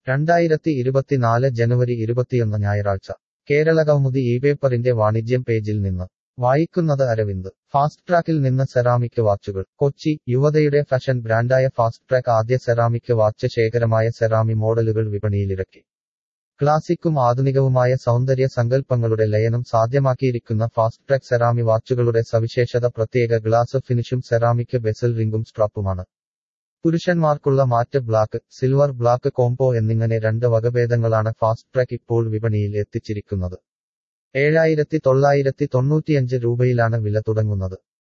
രണ്ടായിരത്തി ഇരുപത്തിനാല് ജനുവരി ഇരുപത്തിയൊന്ന് ഞായറാഴ്ച കേരള കൗമുദി ഈ പേപ്പറിന്റെ വാണിജ്യം പേജിൽ നിന്ന് വായിക്കുന്നത് അരവിന്ദ് ഫാസ്റ്റ് ട്രാക്കിൽ നിന്ന് സെറാമിക് വാച്ചുകൾ കൊച്ചി യുവതയുടെ ഫാഷൻ ബ്രാൻഡായ ഫാസ്റ്റ് ട്രാക്ക് ആദ്യ സെറാമിക് വാച്ച് ശേഖരമായ സെറാമി മോഡലുകൾ വിപണിയിലിറക്കി ക്ലാസിക്കും ആധുനികവുമായ സൗന്ദര്യ സങ്കല്പങ്ങളുടെ ലയനം സാധ്യമാക്കിയിരിക്കുന്ന ഫാസ്റ്റ് ട്രാക്ക് സെറാമി വാച്ചുകളുടെ സവിശേഷത പ്രത്യേക ഗ്ലാസ് ഫിനിഷും സെറാമിക് ബെസൽ റിംഗും സ്ട്രാപ്പുമാണ് പുരുഷന്മാർക്കുള്ള matte black silver black combo എന്നിങ്ങനെ രണ്ട് വകഭേദങ്ങളാണ് ഫാസ്റ്റ് ട്രാക്ക് ഇപ്പോൾ വിപണിയിൽ എത്തിച്ചിരിക്കുന്നത് ഏഴായിരത്തി തൊള്ളായിരത്തി തൊണ്ണൂറ്റിയഞ്ച് രൂപയിലാണ് വില തുടങ്ങുന്നത്